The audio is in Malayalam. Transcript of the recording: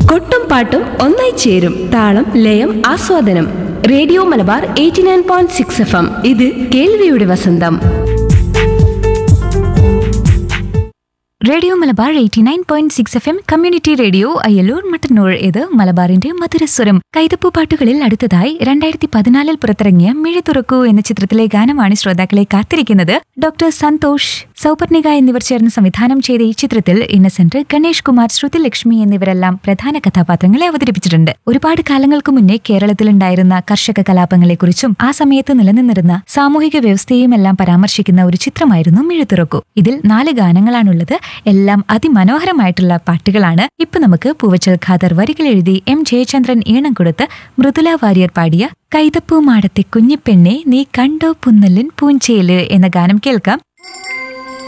കൊട്ടും പാട്ടും ഒന്നായി ചേരും താളം ലയം ആസ്വാദനം radio Malabar eighty nine point six F M ഇത് കേൾവിയുടെ വസന്തം radio Malabar eighty nine point six F M community radio Ayyallur Mattannur ഇത് മലബാറിന്റെ മധുരസ്വരം കൈതപ്പൂ പാട്ടുകളിൽ അടുത്തതായി രണ്ടായിരത്തി പതിനാലിൽ പുറത്തിറങ്ങിയ മിഴി തുറക്കൂ എന്ന ചിത്രത്തിലെ ഗാനമാണ് ശ്രോതാക്കളെ കാത്തിരിക്കുന്നത് ഡോക്ടർ സന്തോഷ് സൗപർണിക എന്നിവർ ചേർന്ന് സംവിധാനം ചെയ്ത ഈ ചിത്രത്തിൽ ഇന്നസെന്റ് ഗണേഷ് കുമാർ ശ്രുതി ലക്ഷ്മി എന്നിവരെല്ലാം പ്രധാന കഥാപാത്രങ്ങളെ അവതരിപ്പിച്ചിട്ടുണ്ട് ഒരുപാട് കാലങ്ങൾക്ക് മുന്നേ കേരളത്തിലുണ്ടായിരുന്ന കർഷക കലാപങ്ങളെക്കുറിച്ചും ആ സമയത്ത് നിലനിന്നിരുന്ന സാമൂഹിക വ്യവസ്ഥയെയുമെല്ലാം പരാമർശിക്കുന്ന ഒരു ചിത്രമായിരുന്നു മിഴുതുറക്കു ഇതിൽ നാല് ഗാനങ്ങളാണുള്ളത് എല്ലാം അതിമനോഹരമായിട്ടുള്ള പാട്ടുകളാണ് ഇപ്പൊ നമുക്ക് പൂവച്ചൽ ഖാദർ വരികൾ എഴുതി എം ജയചന്ദ്രൻ ഈണം കൊടുത്ത് മൃദുല വാര്യർ പാടിയ കൈതപ്പൂ മാടത്തെ കുഞ്ഞിപ്പെണ്ണെ നീ കണ്ടോ പുന്നല്ലിൻ പൂഞ്ചേല് എന്ന ഗാനം കേൾക്കാം